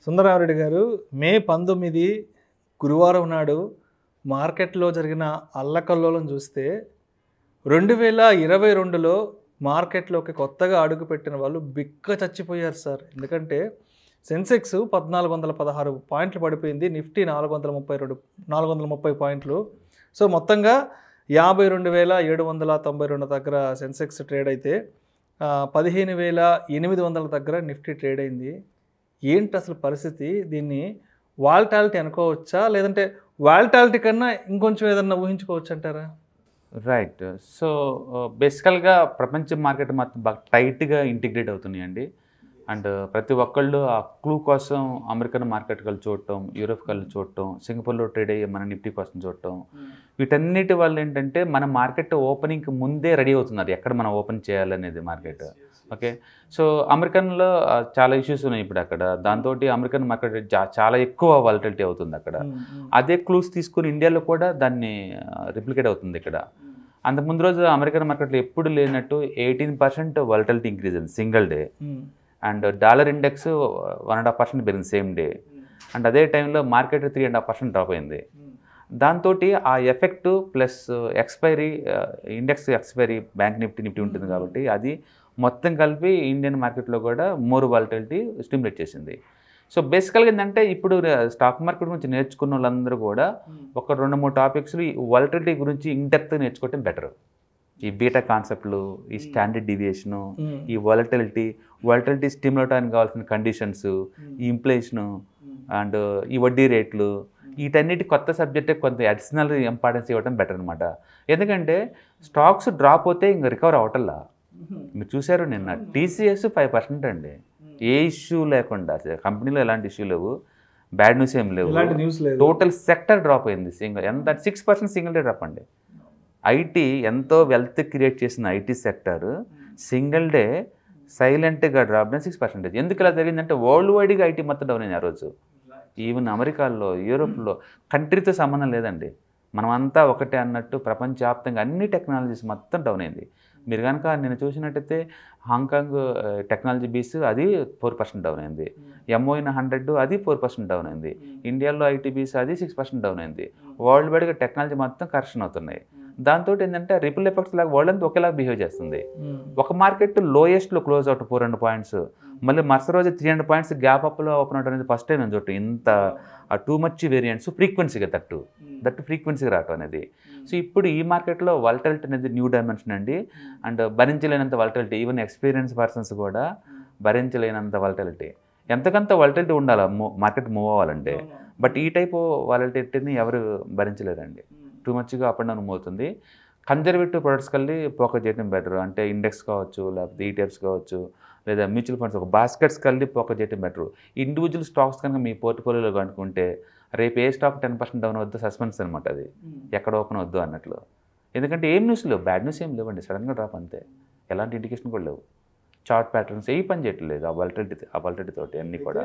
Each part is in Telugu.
సుందరారెడ్డి గారు మే పంతొమ్మిది గురువారం నాడు మార్కెట్లో జరిగిన అల్లకల్లోలం చూస్తే రెండు వేల ఇరవై రెండులో మార్కెట్లోకి కొత్తగా అడుగుపెట్టిన వాళ్ళు బిక్క చచ్చిపోయారు సార్ ఎందుకంటే సెన్సెక్స్ పద్నాలుగు వందల పదహారు పాయింట్లు పడిపోయింది నిఫ్టీ నాలుగు వందల ముప్పై రెండు నాలుగు వందల ముప్పై పాయింట్లు సో మొత్తంగా యాభై రెండు వేల ఏడు వందల తొంభై రెండు దగ్గర సెన్సెక్స్ ట్రేడ్ అయితే ఆ, పదిహేను వేల ఎనిమిది వందల దగ్గర నిఫ్టీ ట్రేడ్ అయింది ఏంటి అసలు పరిస్థితి దీన్ని వాల్టాలిటీ అనుకోవచ్చా లేదంటే వాల్టాలిటీ కన్నా ఇంకొంచెం ఏదన్నా ఊహించుకోవచ్చు అంటారా రైట్ సో బేసికల్గా ప్రపంచ మార్కెట్ మొత్తం బాగా టైట్గా ఇంటిగ్రేట్ అవుతున్నాయండి అండ్ ప్రతి ఒక్కళ్ళు ఆ క్లూ కోసం అమెరికన్ మార్కెట్ కలిసి చూడటం యూరోప్ కలిసి చూడటం సింగపూర్లో ట్రేడ్ అయ్యే మన నిఫ్టీ కోసం చూడటం వీటన్నిటి వల్ల ఏంటంటే మన మార్కెట్ ఓపెనింగ్కి ముందే రెడీ అవుతున్నారు ఎక్కడ మనం ఓపెన్ చేయాలనేది మార్కెట్ ఓకే సో అమెరికన్లో ఆ, చాలా ఇష్యూస్ ఉన్నాయి ఇప్పుడు అక్కడ దాంతో అమెరికన్ మార్కెట్ జా- చాలా ఎక్కువ వాలిటిలిటీ అవుతుంది అక్కడ అదే క్లూస్ తీసుకుని ఇండియాలో కూడా దాన్ని రిప్లికేట్ అవుతుంది ఇక్కడ అంతకు ముందు రోజు అమెరికన్ మార్కెట్లో ఎప్పుడు లేనట్టు ఎయిటీన్ పర్సెంట్ వాలిటిలిటీ ఇంక్రీజ్ అయింది single day and dollar index one and half percent పెరిగింది సేమ్ డే అండ్ అదే టైంలో market three and half percent drop అయింది దాంతో ఆ effect plus expiry index expiry bank Nifty Nifty ఉంటుంది కాబట్టి అది మొత్తం కలిపి ఇండియన్ మార్కెట్లో కూడా మోర్ వాలిటిలిటీ స్టిమ్యులేట్ చేసింది సో బేసికల్గా ఏంటంటే ఇప్పుడు స్టాక్ మార్కెట్ గురించి నేర్చుకున్న వాళ్ళందరూ కూడా ఒక రెండు మూడు టాపిక్స్లో ఈ వాలిటిలిటీ గురించి ఇండెప్త్ నేర్చుకోవటం బెటర్ ఈ బీటా కాన్సెప్ట్లు ఈ స్టాండర్డ్ డివియేషను ఈ వాలటిలిటీ వాలటిలిటీ స్టిమ్యులేట్ అవడానికి కావాల్సిన కండిషన్స్ ఈ ఇన్ఫ్లేషను అండ్ ఈ వడ్డీ రేట్లు వీటన్నిటి కొత్త సబ్జెక్టే కొంత అడిషనల్ ఇంపార్టెన్స్ ఇవ్వడం బెటర్ అనమాట ఎందుకంటే స్టాక్స్ డ్రాప్ అవుతే ఇంకా రికవర్ అవటల్లా మీరు చూసారు నిన్న టీసీఎస్ ఫైవ్ పర్సెంట్ అండి ఏ ఇష్యూ లేకుండా అసలు కంపెనీలో ఎలాంటి ఇష్యూ లేవు బ్యాడ్ న్యూస్ ఏం లేవు ఇలాంటి న్యూస్ లేదు టోటల్ సెక్టర్ డ్రాప్ అయింది సింగిల్ ఎంత six percent single day drop అండి ఐటీ ఎంతో వెల్త్ క్రియేట్ చేసిన ఐటీ సెక్టర్ సింగిల్ డే సైలెంట్గా డ్రాప్ అయిన సిక్స్ పర్సెంటేజ్ ఎందుకు ఇలా జరిగిందంటే వరల్డ్ వైడ్గా ఐటీ మొత్తం డౌన్ అయింది ఆ రోజు ఈవెన్ అమెరికాలో యూరోప్లో కంట్రీతో సంబంధం లేదండి మనమంతా ఒకటే అన్నట్టు ప్రపంచవ్యాప్తంగా అన్ని టెక్నాలజీస్ మొత్తం డౌన్ అయింది మీరు కనుక నేను చూసినట్టయితే హాంకాంగ్ టెక్నాలజీ బీస్ అది ఫోర్ పర్సెంట్ డౌన్ అయింది ఎంఓయిన్ హండ్రెడ్ అది ఫోర్ పర్సెంట్ డౌన్ అయింది ఇండియాలో ఐటీబీస్ అది సిక్స్ పర్సెంట్ డౌన్ అయింది వరల్డ్ వైడ్గా టెక్నాలజీ మొత్తం కరెక్షన్ అవుతున్నాయి దాంతో ఏంటంటే రిపుల్ ఎఫెక్ట్స్ లాగా వరల్డ్ అంతా ఒకేలాగా బిహేవ్ చేస్తుంది ఒక మార్కెట్ లోయెస్ట్లో close out four hundred points మళ్ళీ మరుసటి రోజు త్రీ హండ్రెడ్ పాయింట్స్ గ్యాప్ అప్లో ఓపెన్ అవడం అనేది ఫస్ట్ టైం నేను చూడటం ఇంత ఆ టూ మచ్ వేరియంట్స్ ఫ్రీక్వెన్సీగా దట్టు దట్టు ఫ్రీక్వెన్సీగా రావటం అనేది సో ఇప్పుడు ఈ మార్కెట్లో వాలటిలిటీ అనేది న్యూ డైమెన్షన్ అండి అండ్ భరించలేనంత వాలటిలిటీ ఈవెన్ ఎక్స్పీరియన్స్ పర్సన్స్ కూడా భరించలేనంత వాలటిలిటీ ఎంతకంత వాలటిలిటీ ఉండాలి మార్కెట్ మూవ్ అవ్వాలంటే బట్ ఈ టైపు వాలటిలిటీని ఎవరు భరించలేరండి టూ మచ్గా అప్ అండ్ డౌన్ మూవ్ అవుతుంది కన్జర్వేటివ్ ప్రొడక్ట్స్ కలిసి ఫోకస్ చేయడం బెటర్ అంటే ఇండెక్స్ కావచ్చు లేకపోతే ఈటీఎఫ్స్ కావచ్చు లేదా మ్యూచువల్ ఫండ్స్ ఒక బాస్కెట్స్ కలిసి ఫోకస్ చేయడం బెటర్ ఇండివిజువల్ స్టాక్స్ కనుక మీ పోర్ట్ఫోలియోలో కనుక్కుంటే రేపు ఏ స్టాక్ టెన్ పర్సెంట్ డౌన్ వద్దు సస్పెన్స్ అనమాట అది ఎక్కడ ఓపెన్ వద్దు అన్నట్లు ఎందుకంటే ఏం న్యూస్ లేవు బ్యాడ్ న్యూస్ ఏం లేవండి సడన్గా డ్రాప్ అంతే ఎలాంటి ఇండికేషన్ కూడా లేవు చార్ట్ ప్యాటర్న్స్ ఏ పని చేయట్లేదు ఆ వాలిటిలిటీ ఆ వాలిటిలిటీ తోటి అన్నీ కూడా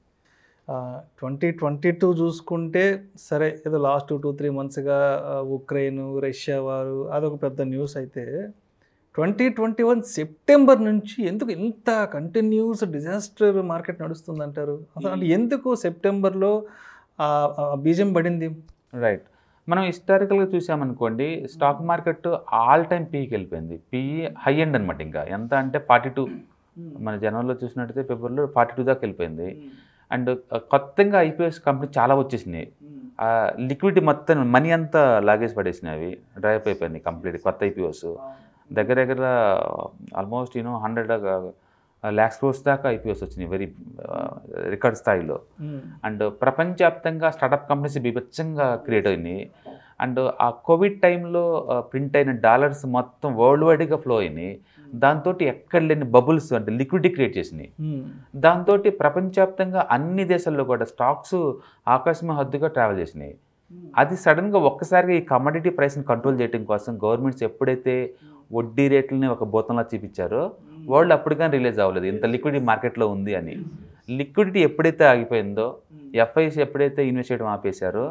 ట్వంటీ ట్వంటీ టూ చూసుకుంటే సరే ఏదో లాస్ట్ టూ త్రీ మంత్స్గా ఉక్రెయిన్ రష్యా వారు అదొక పెద్ద న్యూస్ అయితే ట్వంటీ ట్వంటీ వన్ సెప్టెంబర్ నుంచి ఎందుకు ఇంత కంటిన్యూస్ డిజాస్టర్ మార్కెట్ నడుస్తుంది అంటారు అసలు అంటే ఎందుకు సెప్టెంబర్లో ఆ ఆ బీజం పడింది రైట్ మనం హిస్టారికల్గా చూసామనుకోండి స్టాక్ మార్కెట్ ఆల్ టైమ్ పీకి వెళ్ళిపోయింది పీఈ హై ఎండ్ అనమాట ఇంకా ఎంత అంటే ఫార్టీ టూ మన జనవరిలో చూసినట్టయితే ఫిబ్రవరిలో ఫార్టీ టూ దాకా వెళ్ళిపోయింది అండ్ కొత్తగా ఐపీఎస్ కంపెనీ చాలా వచ్చేసినాయి లిక్విడిటీ మొత్తం మనీ అంతా లాగేసి పడేసినాయి అవి డ్రైప్ అయిపోయినాయి కంప్లీట్ కొత్త ఐపీఓస్ దగ్గర దగ్గర almost you know hundred lakhs crores దాకా ఐపీఎస్ వచ్చినాయి వెరీ రికార్డ్ స్థాయిలో అండ్ ప్రపంచవ్యాప్తంగా స్టార్టప్ కంపెనీస్ బీభత్సంగా క్రియేట్ అయినాయి అండ్ ఆ కోవిడ్ టైంలో ప్రింట్ అయిన డాలర్స్ మొత్తం వరల్డ్ వైడ్గా ఫ్లో అయినాయి దాంతో ఎక్కడ లేని బబుల్స్ అంటే లిక్విడిటీ క్రియేట్ చేసినాయి దాంతో ప్రపంచవ్యాప్తంగా అన్ని దేశాల్లో కూడా స్టాక్స్ ఆకాశమ హద్దుగా ట్రావెల్ చేసినాయి అది సడన్గా ఒక్కసారిగా ఈ కమోడిటీ ప్రైస్ని కంట్రోల్ చేయడం కోసం గవర్నమెంట్స్ ఎప్పుడైతే వడ్డీ రేట్లని ఒక భూతంలా చూపించారో వరల్డ్ అప్పుడు కానీ రిలీజ్ అవ్వలేదు ఇంత లిక్విడిటీ మార్కెట్లో ఉంది అని లిక్విడిటీ ఎప్పుడైతే ఆగిపోయిందో ఎఫ్ఐసి ఎప్పుడైతే ఇన్వెస్ట్ చేయడం ఆపేశారో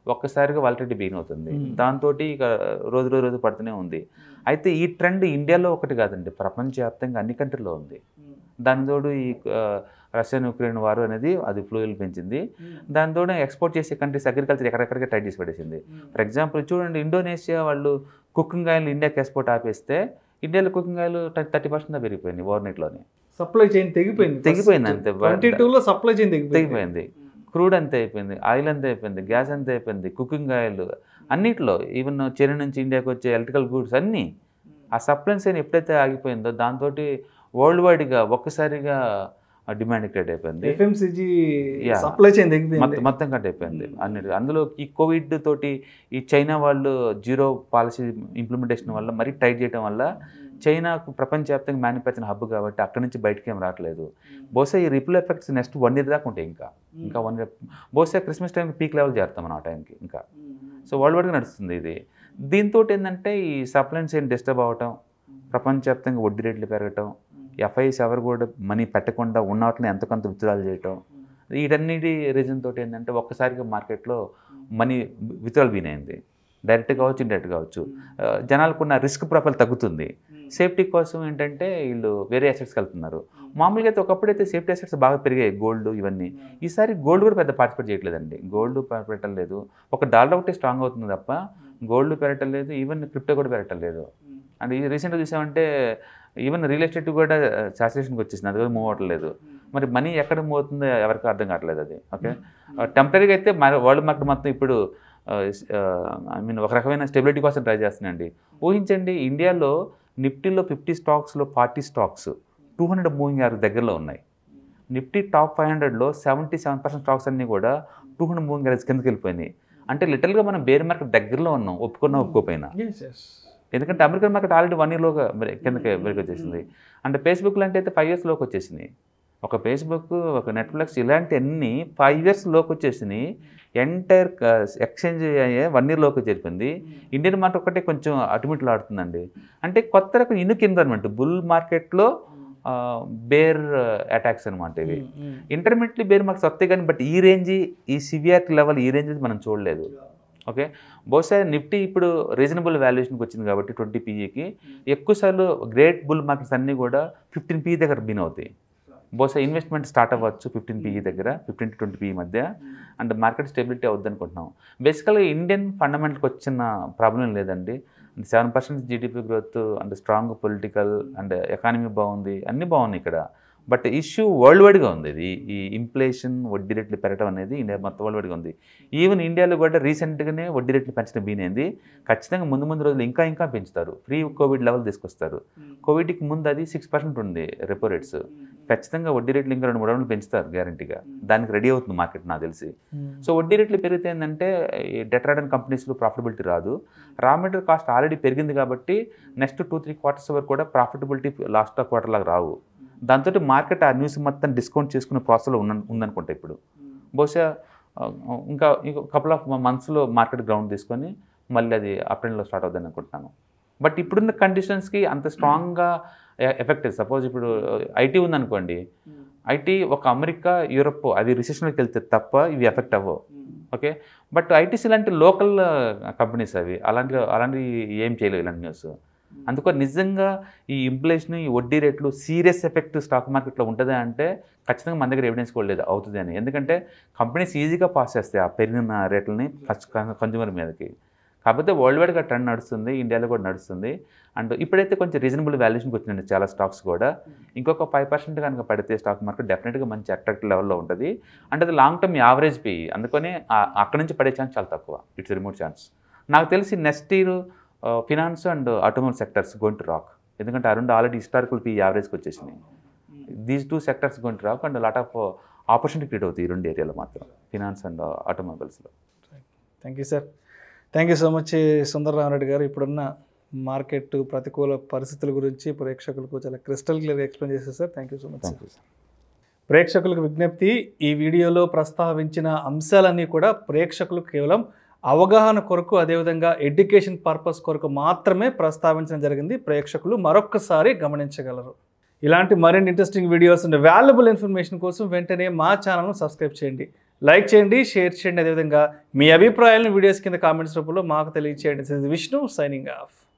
ఒక్కసారిగా వాలిటీ బీన్ అవుతుంది Hmm. దాంతో ఇక రోజు రోజు రోజు పడుతూనే ఉంది అయితే ఈ ట్రెండ్ ఇండియాలో ఒకటి కాదండి ప్రపంచవ్యాప్తంగా అన్ని కంట్రీలో ఉంది దాని తోడు ఈ ఆ, రష్యన్ ఉక్రెయిన్ వారు అనేది అది ఫ్లూయల్ పెంచింది దాని తోడు ఎక్స్పోర్ట్ చేసే కంట్రీస్ అగ్రికల్చర్ ఎక్కడెక్కడికి టైట్ చేసి పెట్టేసింది ఫర్ ఎగ్జాంపుల్ చూడండి ఇండోనేషియా వాళ్ళు కుకింగ్ ఆయిల్ ఇండియాకి ఎక్స్పోర్ట్ ఆపేస్తే ఇండియాలో కుకింగ్ ఆయిల్ థర్టీ పర్సెంట్ పెరిగిపోయింది ఓవర్నైట్లోనే సప్లై చైన్ తెగిపోయింది తెగిపోయింది అంతే. ట్వంటీ టూలో సప్లై చైన్ తెగిపోయింది తెగిపోయింది క్రూడ్ అంతే అయిపోయింది ఆయిల్ అంతే అయిపోయింది గ్యాస్ అంతే అయిపోయింది కుకింగ్ ఆయిల్ అన్నిట్లో ఈవెన్ చైనా నుంచి ఇండియాకి వచ్చే ఎలక్ట్రికల్ గూడ్స్ అన్నీ ఆ సప్లైన్స్ అయిన ఎప్పుడైతే ఆగిపోయిందో దాంతో వరల్డ్ వైడ్గా ఒక్కసారిగా డిమాండ్ క్రియేట్ అయిపోయింది ఎఫ్ఎంసీజీ Yeah. సప్లై చైన్ తెగిపోయింది మొత్తం మొత్తం కట్ అయిపోయింది అన్ని అందులో ఈ కోవిడ్ తోటి ఈ చైనా వాళ్ళు జీరో పాలసీ ఇంప్లిమెంటేషన్ వల్ల మరీ టైట్ చేయడం వల్ల చైనాకు ప్రపంచవ్యాప్తంగా మ్యానుఫ్యాక్చరింగ్ హబ్ కాబట్టి అక్కడి నుంచి బయటకి ఏం రావట్లేదు బహుశా ఈ ripple effects next one year దాకా ఉంటాయి ఇంకా ఇంకా వన్ ఇయర్ బహుశా క్రిస్మస్ టైంకి పీక్ లెవెల్ చేస్తాం మనం ఆ టైంకి ఇంకా సో వరల్డ్ వైడ్గా నడుస్తుంది ఇది దీంతో ఏంటంటే ఈ సప్లైన్స్ ఏం డిస్టర్బ్ అవ్వటం ప్రపంచవ్యాప్తంగా వడ్డీ రేట్లు పెరగటం ఎఫ్ఐస్ ఎవరు కూడా మనీ పెట్టకుండా ఉన్న వాటిని ఎంత కొంత విత్డ్రాల్ చేయటం వీటన్నిటి రీజన్ తోటి ఏంటంటే ఒక్కసారిగా మార్కెట్లో మనీ విత్డ్రాల్ బీన్ అయింది డైరెక్ట్ కావచ్చు ఇండైరెక్ట్ కావచ్చు ఆ, జనాలకు ఉన్న రిస్క్ ప్రొఫైల్ తగ్గుతుంది సేఫ్టీ కోసం ఏంటంటే వీళ్ళు వేరే అసెట్స్కి వెళ్తున్నారు మామూలుగా అయితే ఒకప్పుడైతే సేఫ్టీ అసెట్స్ బాగా పెరిగాయి గోల్డ్ ఇవన్నీ ఈసారి గోల్డ్ కూడా పెద్ద పార్టిసిపేట్ చేయట్లేదండి గోల్డ్ పెట్టడం లేదు ఒక డాలర్ ఒకటే స్ట్రాంగ్ అవుతుంది తప్ప గోల్డ్ పెరగటం లేదు ఈవెన్ క్రిప్టో కూడా పెరగటం లేదు అండ్ ఈ రీసెంట్గా చూసామంటే ఈవెన్ రియల్ ఎస్టేట్ కూడా సాచురేషన్కి వచ్చేసింది అది కూడా మూవ్ అవ్వట్లేదు మరి మనీ ఎక్కడ మూవ్ అవుతుందో ఎవరికి అర్థం కావట్లేదు అది ఓకే టెంపరీగా అయితే మన వరల్డ్ మార్కెట్ మొత్తం ఇప్పుడు ఐ మీన్ ఒక రకమైన స్టెబిలిటీ కోసం ట్రై చేస్తున్నాయండి ఊహించండి ఇండియాలో నిఫ్టీలో ఫిఫ్టీ స్టాక్స్లో forty stocks two hundred moving average దగ్గరలో ఉన్నాయి నిఫ్టీ టాప్ ఫైవ్ హండ్రెడ్లో సెవెంటీ సెవెన్ పర్సెంట్ స్టాక్స్ అన్నీ కూడా టూ హండ్రెడ్ మూవింగ్ యావరేజ్ కిందకి వెళ్ళిపోయినాయి అంటే లిటరల్గా మనం బేర్ మార్కెట్ దగ్గరలో ఉన్నాం ఒప్పుకున్నా ఒప్పుకోపోయినా Yes, yes. ఎందుకంటే అమెరికన్ మార్కెట్ ఆల్రెడీ వన్ ఇయర్లోగా కిందకి బ్రేక్ వచ్చేసింది అంటే ఫేస్బుక్ లాంటి అయితే ఫైవ్ ఇయర్స్లోకి వచ్చేసింది ఒక ఫేస్బుక్ ఒక నెట్ఫ్లిక్స్ ఇలాంటి అన్ని ఫైవ్ ఇయర్స్లోకి వచ్చేసినాయి ఎంటైర్ ఎక్స్చేంజ్ అయ్యే వన్ ఇయర్లోకి చేరిపోయింది ఇండియన్ మార్కెట్ ఒకటే కొంచెం అటుమిట్లు ఆడుతుందండి అంటే కొత్త రకం ఇనుక్ ఎన్విరాన్మెంట్ బుల్ మార్కెట్లో బేర్ అటాక్స్ అనమాట ఇవి Mm, mm. Intermediately bear marks వస్తాయి కానీ బట్ ఈ రేంజ్ ఈ సివియారిటీ లెవెల్ ఈ రేంజ్ మనం చూడలేదు ఓకే బహుశా నిఫ్టీ ఇప్పుడు రీజనబుల్ వాల్యుయేషన్కి వచ్చింది కాబట్టి ట్వంటీ పీఈకి ఎక్కువసార్లు గ్రేట్ బుల్ మార్కెట్స్ అన్నీ కూడా ఫిఫ్టీన్ పీఈ దగ్గర బిన్ అవుతాయి బహుశా ఇన్వెస్ట్మెంట్ స్టార్ట్ అవ్వచ్చు ఫిఫ్టీన్ పీఈ దగ్గర ఫిఫ్టీన్ టు ట్వంటీ పీఈ మధ్య అండ్ మార్కెట్ స్టెబిలిటీ అవుద్ది అనుకుంటున్నాం బేసికల్గా ఇండియన్ ఫండమెంటల్కి వచ్చిన ప్రాబ్లం లేదండి seven percent GDP growth and strong political and economy బాగుంది అన్నీ బాగున్నాయి ఇక్కడ బట్ ఇష్యూ వరల్డ్ వైడ్గా ఉంది ఇది ఈ ఇన్ఫ్లేషన్ వడ్డీ రేట్లు పెరగడం అనేది ఇండియా మొత్తం వరల్డ్ వైడ్గా ఉంది ఈవెన్ ఇండియాలో కూడా రీసెంట్గానే వడ్డీ రేట్లు పెంచడం బీనైంది ఖచ్చితంగా ముందు ముందు రోజులు ఇంకా ఇంకా పెంచుతారు ప్రీ కోవిడ్ లెవెల్ తీసుకొస్తారు కోవిడ్కి ముందు అది సిక్స్ పర్సెంట్ ఉంది రెపో రేట్స్ ఖచ్చితంగా వడ్డీ రేట్లు ఇంకా రెండు మూడు రోజులు పెంచుతారు గ్యారంటీగా దానికి రెడీ అవుతుంది మార్కెట్ నాకు తెలిసి Mm. సో వడ్డీ రేట్లు పెరిగితే ఏంటంటే డెట్రాడన్ కంపెనీస్లో ప్రాఫిటబిలిటీ రాదు రా మెటీరియల్ కాస్ట్ ఆల్రెడీ పెరిగింది కాబట్టి నెక్స్ట్ టూ త్రీ క్వార్టర్స్ వరకు కూడా ప్రాఫిటబిలిటీ లాస్ట్ క్వార్టర్ లాగా రావు దాంతో మార్కెట్ ఆ న్యూస్ మొత్తం డిస్కౌంట్ చేసుకునే ప్రాసెస్లో ఉన్న ఉందనుకుంటా ఇప్పుడు బహుశా ఆ, ఇంకా ఇంకో కపుల్ ఆఫ్ మంత్స్లో మార్కెట్ గ్రౌండ్ తీసుకొని మళ్ళీ అది అప్రెండ్లో స్టార్ట్ అవుతుంది అనుకుంటున్నాను బట్ ఇప్పుడున్న కండిషన్స్కి అంత స్ట్రాంగ్గా ఎఫెక్ట్ సపోజ్ ఇప్పుడు ఐటీ ఉందనుకోండి ఐటీ ఒక అమెరికా యూరప్ అవి రిసెషన్లోకి వెళ్తే తప్ప ఇవి ఎఫెక్ట్ అవ్వవు ఓకే బట్ ఐటీసీ లాంటి లోకల్ కంపెనీస్ అవి అలాంటి అలాంటి ఏం చేయలేవు ఇలాంటి న్యూస్ అందుకని నిజంగా ఈ ఇన్ఫ్లేషన్ ఈ వడ్డీ రేట్లు సీరియస్ ఎఫెక్ట్ స్టాక్ మార్కెట్లో ఉంటుందా అంటే ఖచ్చితంగా మన దగ్గర ఎవిడెన్స్ కూడా లేదు అవుతుంది అని ఎందుకంటే కంపెనీస్ ఈజీగా పాస్ చేస్తాయి ఆ పెరిగిన రేట్లని కన్జ్యూమర్ మీదకి కాకపోతే వరల్డ్ వైడ్గా ట్రెండ్ నడుస్తుంది ఇండియాలో కూడా నడుస్తుంది అండ్ ఇప్పుడైతే కొంచెం రీజనబుల్ వాల్యుయేషన్కి వచ్చినాయి చాలా స్టాక్స్ కూడా ఇంకొక ఫైవ్ పర్సెంట్ కనుక పడితే స్టాక్ మార్కెట్ డెఫినెట్గా మంచి అట్రాక్టివ్ లెవెల్లో ఉంటుంది అండ్ అది లాంగ్ టర్మ్ యావరేజ్ పి అందుకని ఆ- అక్కడి నుంచి పడే ఛాన్స్ చాలా తక్కువ ఇట్స్ రిమోట్ ఛాన్స్ నాకు తెలిసి next year finance and automobile sectors going to rock ఎందుకంటే ఆ రెండు ఆల్రెడీ హిస్టారికల్ పి యావరేజ్కి వచ్చేసినాయి these two sectors going to rock and lot of opportunity create అవుతాయి ఈ రెండు ఏరియాలో మాత్రం ఫినాన్స్ అండ్ ఆటోమొబైల్స్లో thank you sir thank you so much Sundararama Reddy garu ఇప్పుడున్న మార్కెట్ ప్రతికూల పరిస్థితుల గురించి ప్రేక్షకులకు చాలా క్రిస్టల్ క్లియర్గా ఎక్స్ప్లెయిన్ చేశారు sir thank you so much thank you sir ప్రేక్షకులకు విజ్ఞప్తి ఈ వీడియోలో ప్రస్తావించిన అంశాలన్నీ కూడా ప్రేక్షకులు కేవలం అవగాహన కొరకు అదేవిధంగా ఎడ్యుకేషన్ పర్పస్ కొరకు మాత్రమే ప్రస్తావించడం జరిగింది ప్రేక్షకులు మరొక్కసారి గమనించగలరు ఇలాంటి మరిన్ని interesting videos and valuable information కోసం వెంటనే మా ఛానల్ను సబ్స్క్రైబ్ చేయండి లైక్ చేయండి షేర్ చేయండి అదేవిధంగా మీ అభిప్రాయాలను వీడియోస్ కింద కామెంట్స్ రూపంలో మాకు తెలియచేయండి విష్ణు సైనింగ్ ఆఫ్